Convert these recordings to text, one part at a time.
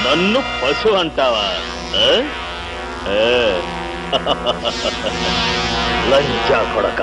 నన్ను పశు అంటావా ఆ? ఆ. లంచా కొడక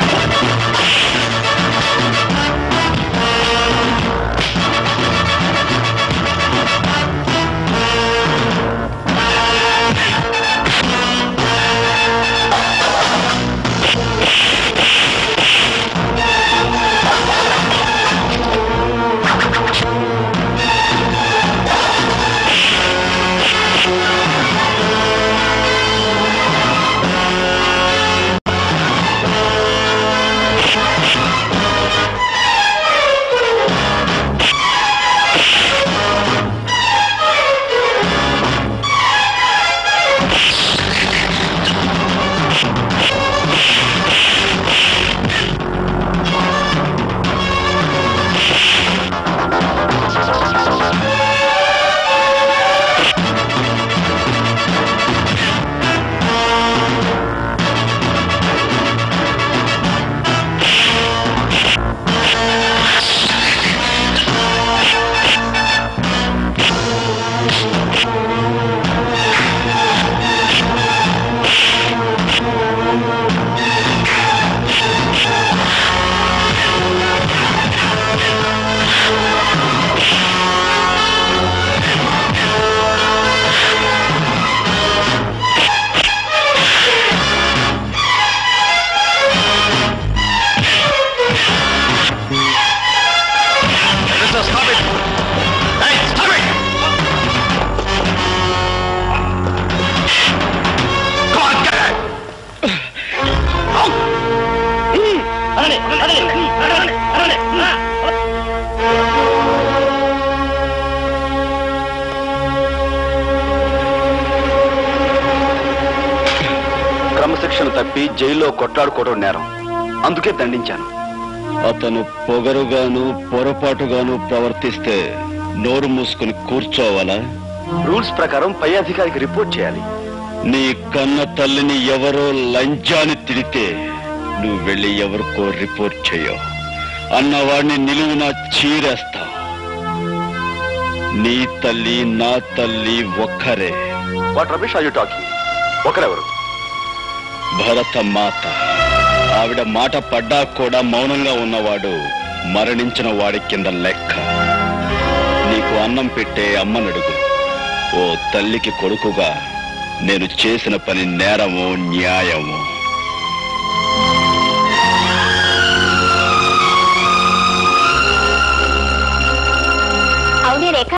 క్రమశిక్షణ తప్పి జైల్లో కొట్లాడుకోవడం నేరం అందుకే దండించాను అతను పొగరుగాను పొరపాటుగాను ప్రవర్తిస్తే నోరు మూసుకుని కూర్చోవాలా రూల్స్ ప్రకారం పై అధికారికి రిపోర్ట్ చేయాలి నీ కన్న తల్లిని ఎవరో లంచాన్ని తిడితే నువ్వు వెళ్ళి ఎవరికో రిపోర్ట్ చేయవు అన్నవాడిని నిలువున చీరేస్తావు నీ తల్లి నా తల్లి ఒక్కరే what Ramesh are you talking ఒకరెవరు భరత మాత ఆవిడ మాట పడ్డా కూడా మౌనంగా ఉన్నవాడు మరణించిన వాడి కింద లెక్క నీకు అన్నం పెట్టే అమ్మనడుగు ఓ తల్లికి కొడుకుగా నేను చేసిన పని నేరమో న్యాయమో